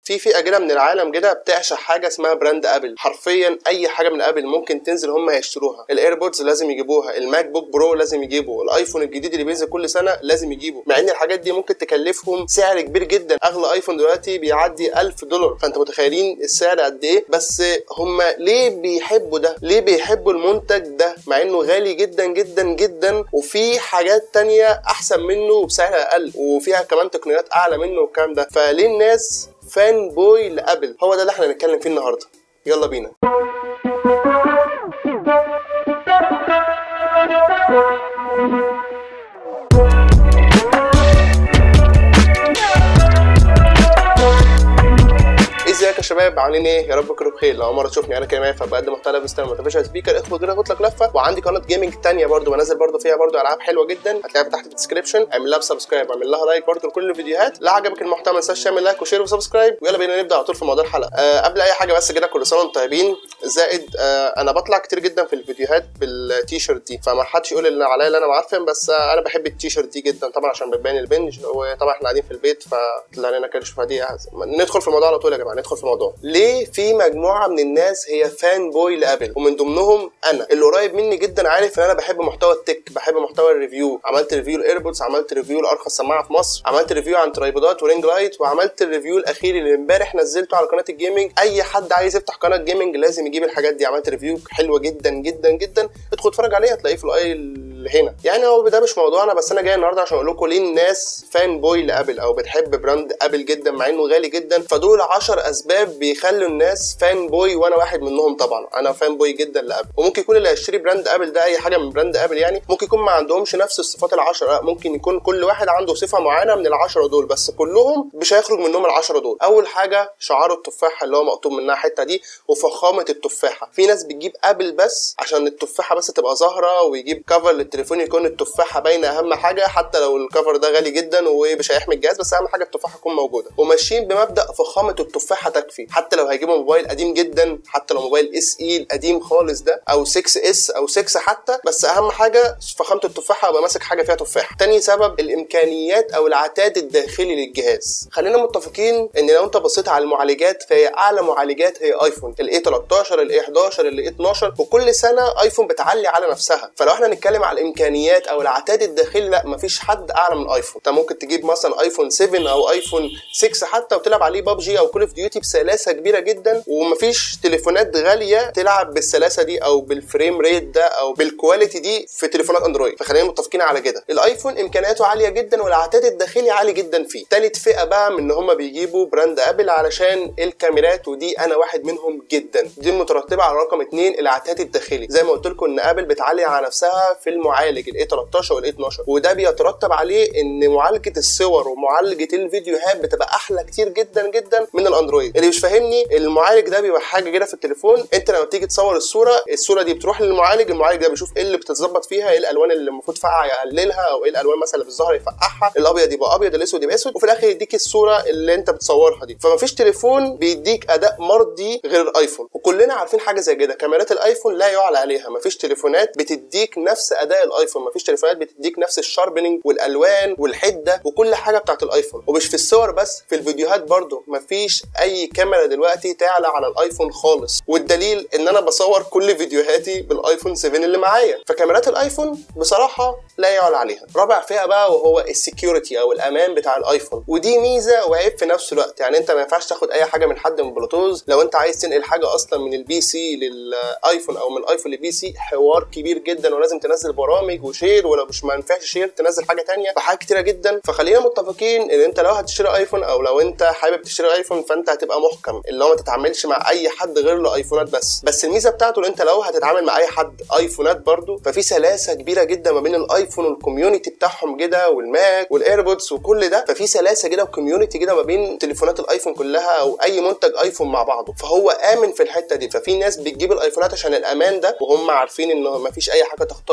في فئه كده من العالم كده بتعشق حاجه اسمها براند ابل حرفيا اي حاجه من ابل ممكن تنزل هم هيشتروها الايربودز لازم يجيبوها الماك بوك برو لازم يجيبوا الايفون الجديد اللي بينزل كل سنه لازم يجيبوا مع ان الحاجات دي ممكن تكلفهم سعر كبير جدا اغلى ايفون دلوقتي بيعدي 1000 دولار فانت متخيلين السعر قد ايه بس هم ليه بيحبوا ده ليه بيحبوا المنتج ده مع انه غالي جدا جدا جدا وفي حاجات تانية احسن منه وبسعر اقل وفيها كمان تقنيات اعلى منه والكلام ده فليه الناس فان بوي لابل هو ده اللي احنا هنتكلم فيه النهارده يلا بينا ازيك يا شباب عاملين ايه يا رب تكونوا بخير لو اول مره تشوفني انا كريم فبقدم محتوى لايف ستايل موتيفيشن سبيكر ادخل كده خد لك لفه وعندي قناه جيمنج تانية برضو بنزل برضو فيها برضو العاب حلوه جدا هتلاقيها تحت الديسكربشن اعمل لها سبسكرايب اعمل لها لايك برضو لكل الفيديوهات لا عجبك المحتوى ما تنساش تعمل لايك وشير وسبسكرايب ويلا بينا نبدا على طول في موضوع الحلقه أه قبل اي حاجه بس كده كل سنه وانتم طيبين زائد أه انا بطلع كتير جدا في الفيديوهات بالتي شيرت دي فما حدش يقول اللي عليا اللي انا معفن بس أه انا بحب التي شيرت دي جدا طبعا عشان بتبين البنج وطبعا احنا قاعدين في البيت فطلع لنا كده شوفها دي ندخل في الموضوع على طول يا جماعه ندخل في الموضوع ليه في مجموعه من الناس هي فان بوي لابل ومن ضمنهم انا اللي قريب مني جدا عارف ان انا بحب محتوى التك بحب محتوى الريفيو عملت ريفيو الايربودز عملت ريفيو لارخص سماعه في مصر عملت ريفيو عن ترايبودات ورينج لايت وعملت الريفيو الاخير اللي امبارح نزلته على قناه الجيمنج اي حد عايز يفتح قناه جيمنج لازم يجيب الحاجات دي عملت ريفيو حلوه جدا جدا جدا ادخل اتفرج عليها هتلاقيه في الاي اللي هنا يعني هو ده مش موضوعنا بس انا جاي النهارده عشان اقول لكم ليه الناس فان بوي لابل او بتحب براند ابل جدا مع انه غالي جدا فدول 10 اسباب بيخلوا الناس فان بوي وانا واحد منهم طبعا انا فان بوي جدا لابل وممكن يكون اللي هيشتري براند ابل ده اي حاجه من براند ابل يعني ممكن يكون ما عندهمش نفس الصفات العشره لا ممكن يكون كل واحد عنده صفه معينه من العشره دول بس كلهم مش هيخرج منهم العشره دول اول حاجه شعار التفاحه اللي هو مقطوب منها حته دي وفخامه التفاحه في ناس بتجيب ابل بس عشان التفاحه بس تبقى ظاهره ويجيب كفر للتليفون يكون التفاحه باينه اهم حاجه حتى لو الكفر ده غالي جدا ومش هيحمي الجهاز بس اهم حاجه التفاحه تكون موجوده وماشيين بمبدا فخامه التفاحه تكفي حتى لو هيجيبوا موبايل قديم جدا حتى لو موبايل اس اي القديم خالص ده او 6 اس او 6 حتى بس اهم حاجه فخامه التفاحه ابقى ماسك حاجه فيها تفاحه تاني سبب الامكانيات او العتاد الداخلي للجهاز خلينا متفقين ان لو انت بصيت على المعالجات فهي اعلى معالجات هي ايفون الاي 13 الاي 11 الاي 12 وكل سنه ايفون بتعلي على نفسها فلو احنا نتكلم على الامكانيات او العتاد الداخلي لا مفيش حد اعلى من ايفون انت ممكن تجيب مثلا ايفون 7 او ايفون 6 حتى وتلعب عليه ببجي او كول اوف ديوتي بسلاسه كبيره جدا ومفيش تليفونات غاليه تلعب بالسلاسه دي او بالفريم ريت ده او بالكواليتي دي في تليفونات اندرويد فخلينا متفقين على كده الايفون امكانياته عاليه جدا والعتاد الداخلي عالي جدا فيه تالت فئه بقى من ان هم بيجيبوا براند ابل علشان الكاميرات ودي انا واحد منهم جدا دي مترتبه على رقم اتنين العتاد الداخلي زي ما قلت لكم ان ابل بتعلي على نفسها في المعالج الاي 13 والاي 12 وده بيترتب عليه ان معالجه الصور ومعالجه الفيديوهات بتبقى احلى كتير جدا جدا من الاندرويد اللي مش فاهمني المعالج ده بيبقى حاجه كده في التليفون انت لما بتيجي تصور الصوره الصوره دي بتروح للمعالج المعالج ده بيشوف ايه اللي بتتظبط فيها ايه الالوان اللي المفروض فقع يقللها او ايه الالوان مثلا اللي في الظهر يفقعها الابيض يبقى ابيض الاسود يبقى اسود وفي الاخر يديك الصوره اللي انت بتصورها دي فمفيش تليفون بيديك اداء مرضي غير الايفون وكلنا عارفين حاجه زي كده كاميرات الايفون لا يعلى عليها مفيش تليفونات بتديك نفس اداء الايفون مفيش تليفونات بتديك نفس الشاربنينج والالوان والحده وكل حاجه بتاعت الايفون ومش في الصور بس في الفيديوهات برضو مفيش اي كاميرا دلوقتي تعلى على الايفون خالص والدليل ان انا بصور كل فيديوهاتي بالايفون 7 اللي معايا فكاميرات الايفون بصراحه لا يعلى عليها رابع فئه بقى وهو السكيورتي او الامان بتاع الايفون ودي ميزه وعيب في نفس الوقت يعني انت ما ينفعش تاخد اي حاجه من حد من بلوتوث لو انت عايز تنقل حاجه اصلا من البي سي للايفون او من الايفون للبي سي حوار كبير جدا ولازم تنزل برامج وشير ولو مش ما ينفعش شير تنزل حاجه تانية فحاجات كتيره جدا فخلينا متفقين ان انت لو هتشتري ايفون او لو انت حابب تشتري ايفون فانت هتبقى محكم اللي هو ما تتعاملش مع اي حد غير له ايفونات بس بس الميزه بتاعته ان انت لو هتتعامل مع اي حد ايفونات برضو ففي سلاسه كبيره جدا ما بين الايفون والكوميونتي بتاعهم كده والماك والايربودز وكل ده ففي سلاسه كده وكوميونتي كده ما بين تليفونات الايفون كلها او اي منتج ايفون مع بعضه فهو امن في الحته دي ففي ناس بتجيب الايفونات عشان الامان ده وهم عارفين ان ما فيش اي حاجه تخترق فيه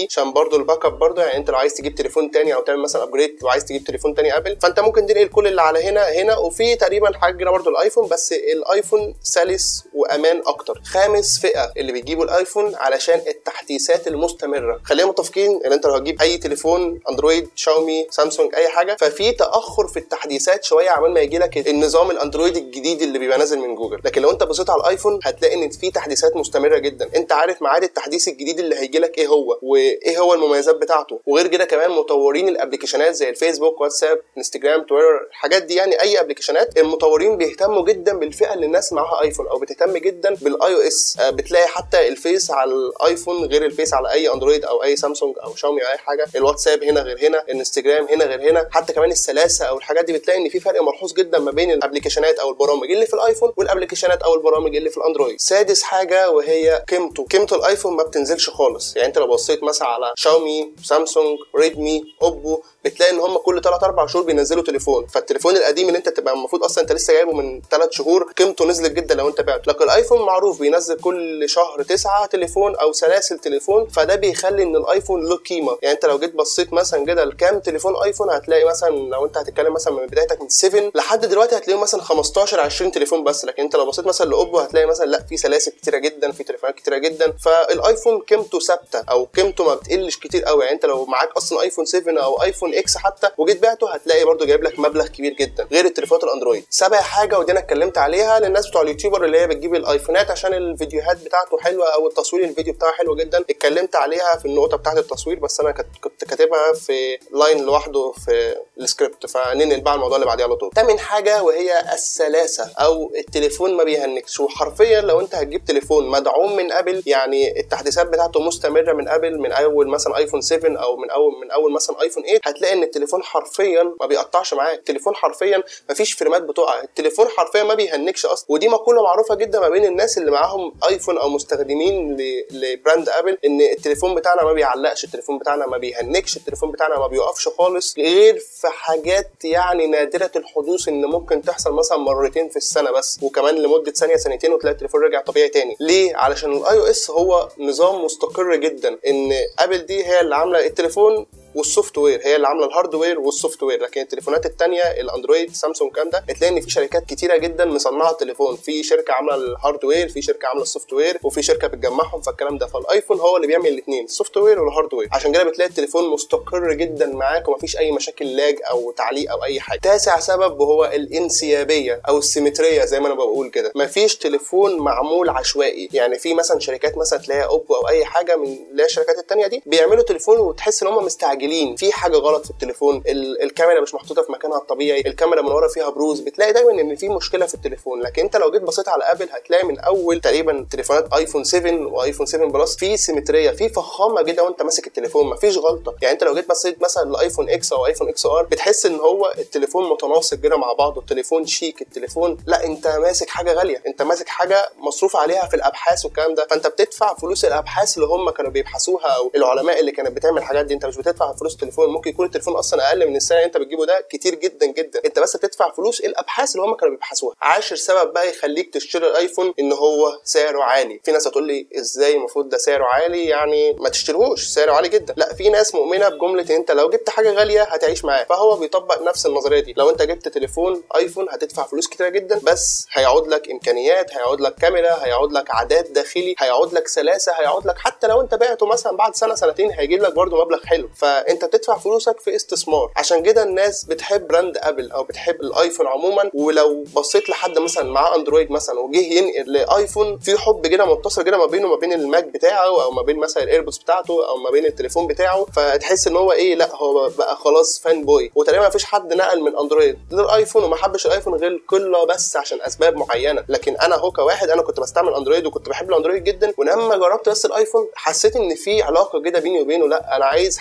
دي عشان برضو الباك اب برضو يعني انت لو عايز تجيب تليفون تاني او تعمل مثلا ابجريد وعايز تجيب تليفون تاني ابل فانت ممكن تنقل كل اللي على هنا هنا وفي تقريبا حاجه كده برضو الايفون بس الايفون سلس وامان اكتر خامس فئه اللي بيجيبوا الايفون علشان التحديثات المستمره خلينا متفقين ان انت لو هتجيب اي تليفون اندرويد شاومي سامسونج اي حاجه ففي تاخر في التحديثات شويه عمال ما يجي لك النظام الاندرويد الجديد اللي بيبقى نازل من جوجل لكن لو انت بصيت على الايفون هتلاقي ان في تحديثات مستمره جدا انت عارف ميعاد التحديث الجديد اللي هيجي لك ايه هو وايه هو المميزات بتاعته وغير كده كمان مطورين الابلكيشنات زي الفيسبوك واتساب انستجرام تويتر الحاجات دي يعني اي ابلكيشنات المطورين بيهتموا جدا بالفئه اللي الناس معاها ايفون او بتهتم جدا بالاي او اس بتلاقي حتى الفيس على الايفون غير الفيس على اي اندرويد او اي سامسونج او شاومي او اي حاجه الواتساب هنا غير هنا الانستجرام هنا غير هنا حتى كمان السلاسه او الحاجات دي بتلاقي ان في فرق ملحوظ جدا ما بين الابلكيشنات او البرامج اللي في الايفون والابلكيشنات او البرامج اللي في الاندرويد سادس حاجه وهي قيمته قيمه الايفون ما بتنزلش خالص يعني انت لو بصيت مثلا على شاومي سامسونج ريدمي اوبو بتلاقي ان هم كل 3 4 شهور بينزلوا تليفون فالتليفون القديم اللي انت تبقى المفروض اصلا انت لسه جايبه من 3 شهور قيمته نزلت جدا لو انت بعته لكن الايفون معروف بينزل كل شهر 9 تليفون او سلاسل تليفون فده بيخلي ان الايفون له قيمه يعني انت لو جيت بصيت مثلا كده لكام تليفون ايفون هتلاقي مثلا لو انت هتتكلم مثلا من بدايتك من 7 لحد دلوقتي هتلاقيهم مثلا 15 20 تليفون بس لكن انت لو بصيت مثلا لاوبو هتلاقي مثلا لا في سلاسل كتيره جدا في تليفونات كتيره جدا فالايفون قيمته ثابته او قيمته ما بتقلش كتير قوي يعني انت لو معاك اصلا ايفون 7 او ايفون اكس حتى وجيت بعته هتلاقي برده جايب لك مبلغ كبير جدا غير التليفونات الاندرويد سابع حاجه ودي انا اتكلمت عليها للناس بتوع اليوتيوبر اللي هي بتجيب الايفونات عشان الفيديوهات بتاعته حلوه او التصوير الفيديو بتاعه حلو جدا اتكلمت عليها في النقطه بتاعه التصوير بس انا كنت كاتبها في لاين لوحده في السكريبت فننقل بقى الموضوع اللي بعديه على طول تامن حاجه وهي السلاسه او التليفون ما بيهنكش وحرفيا لو انت هتجيب تليفون مدعوم من ابل يعني التحديثات بتاعته مستمره من ابل من اول مثلا ايفون 7 او من اول من اول مثلا ايفون 8 هتلاقي ان التليفون حرفيا ما بيقطعش معاك التليفون حرفيا ما فيش فريمات بتقع التليفون حرفيا ما بيهنكش اصلا ودي مقوله معروفه جدا ما بين الناس اللي معاهم ايفون او مستخدمين لبراند ابل ان التليفون بتاعنا ما بيعلقش التليفون بتاعنا ما بيهنكش التليفون بتاعنا ما بيوقفش خالص غير في حاجات يعني نادره الحدوث ان ممكن تحصل مثلا مرتين في السنه بس وكمان لمده ثانيه ثانيتين وتلاقي التليفون رجع طبيعي تاني ليه علشان الاي او اس هو نظام مستقر جدا ان ابل دي هي اللي عامله التليفون والسوفت وير هي اللي عامله الهاردوير والسوفت وير لكن التليفونات الثانيه الاندرويد سامسونج الكلام ده تلاقي ان في شركات كتيره جدا مصنعه التليفون في شركه عامله الهاردوير في شركه عامله السوفت وير وفي شركه بتجمعهم فالكلام ده فالايفون هو اللي بيعمل الاثنين السوفت وير والهاردوير عشان كده بتلاقي التليفون مستقر جدا معاك ومفيش اي مشاكل لاج او تعليق او اي حاجه تاسع سبب وهو الانسيابيه او السيمتريه زي ما انا بقول كده مفيش تليفون معمول عشوائي يعني في مثلا شركات مثلا تلاقيها اوبو او اي حاجه من اللي هي الشركات الثانيه دي بيعملوا تليفون وتحس ان هم مستعجلين في حاجه غلط في التليفون الكاميرا مش محطوطه في مكانها الطبيعي الكاميرا من ورا فيها بروز بتلاقي دايما ان في مشكله في التليفون لكن انت لو جيت بصيت على ابل هتلاقي من اول تقريبا تليفونات ايفون 7 وايفون 7 بلس في سيمتريه في فخامه جدا وانت ماسك التليفون مفيش غلطه يعني انت لو جيت بصيت مثلا لايفون اكس او ايفون اكس ار بتحس ان هو التليفون متناسق كده مع بعضه التليفون شيك التليفون لا انت ماسك حاجه غاليه انت ماسك حاجه مصروف عليها في الابحاث والكلام ده فانت بتدفع فلوس الابحاث اللي هم كانوا بيبحثوها او العلماء اللي كانت بتعمل الحاجات دي انت مش بتدفع فلوس التليفون ممكن يكون التليفون اصلا اقل من السعر اللي انت بتجيبه ده كتير جدا جدا انت بس بتدفع فلوس الابحاث اللي هم كانوا بيبحثوها عاشر سبب بقى يخليك تشتري الايفون ان هو سعره عالي في ناس هتقول لي ازاي المفروض ده سعره عالي يعني ما تشتريهوش سعره عالي جدا لا في ناس مؤمنه بجمله ان انت لو جبت حاجه غاليه هتعيش معاه فهو بيطبق نفس النظريه دي لو انت جبت تليفون ايفون هتدفع فلوس كتيره جدا بس هيعود لك امكانيات هيعود لك كاميرا هيعود لك عداد داخلي هيعود لك سلاسه هيعود لك حتى لو انت بعته مثلا بعد سنه سنتين هيجيب لك برده مبلغ حلو فانت بتدفع فلوسك في استثمار عشان كده الناس بتحب براند ابل او بتحب الايفون عموما ولو بصيت لحد مثلا معاه اندرويد مثلا وجه ينقل لايفون في حب كده متصل كده ما بينه وما بين الماك بتاعه او ما بين مثلا الايربودز بتاعته او ما بين التليفون بتاعه فتحس ان هو ايه لا هو بقى خلاص فان بوي وتقريبا ما فيش حد نقل من اندرويد للايفون وما حبش الايفون غير قله بس عشان اسباب معينه لكن انا هو كواحد انا كنت بستعمل اندرويد وكنت بحب الاندرويد جدا ولما جربت بس الايفون حسيت ان في علاقه كده بيني وبينه لا انا عايز حتى بعد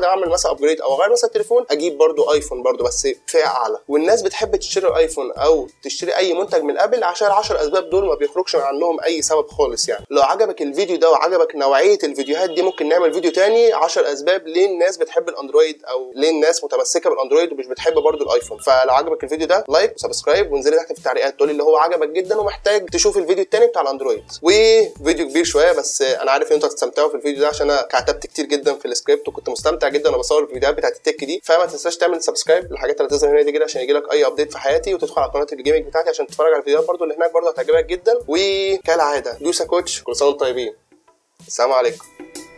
بعد ما اعمل مثلا ابجريد او اغير مثلا التليفون اجيب برضو ايفون برضو بس فئه اعلى والناس بتحب تشتري الايفون او تشتري اي منتج من ابل عشان ال 10 اسباب دول ما بيخرجش عنهم اي سبب خالص يعني لو عجبك الفيديو ده وعجبك نوعيه الفيديوهات دي ممكن نعمل فيديو تاني 10 اسباب ليه الناس بتحب الاندرويد او ليه الناس متمسكه بالاندرويد ومش بتحب برضو الايفون فلو عجبك الفيديو ده لايك وسبسكرايب وانزلي تحت في التعليقات تقولي اللي هو عجبك جدا ومحتاج تشوف الفيديو التاني بتاع الاندرويد وفيديو كبير شويه بس انا عارف ان انتوا هتستمتعوا في الفيديو ده عشان انا كتبت كتير جدا في السكريبت وكنت مستمتع جدا وانا بصور الفيديوهات بتاعت التك دي فما تنساش تعمل سبسكرايب للحاجات اللي هتظهر هنا دي كده عشان يجيلك اي ابديت في حياتي وتدخل على قناه الجيمنج بتاعتي عشان تتفرج على الفيديوهات برضو اللي هناك برضو هتعجبك جدا وكالعاده دوسا كوتش كل سنه وانتم طيبين السلام عليكم